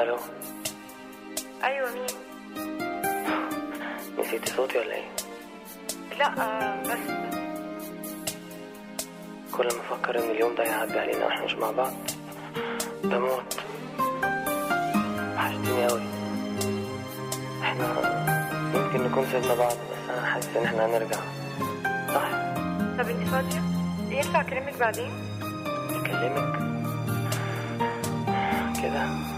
الو ايوه مين نسيتي صوتي ولا ايه لا آه بس كل ما افكر ان اليوم ده هيعدي علينا واحنا مش مع بعض بموت وحشتيني اوي احنا يمكن نكون سيبنا بعض بس انا حاسس ان احنا هنرجع صح طب انت فاضيه ينفع اكلمك بعدين اكلمك كده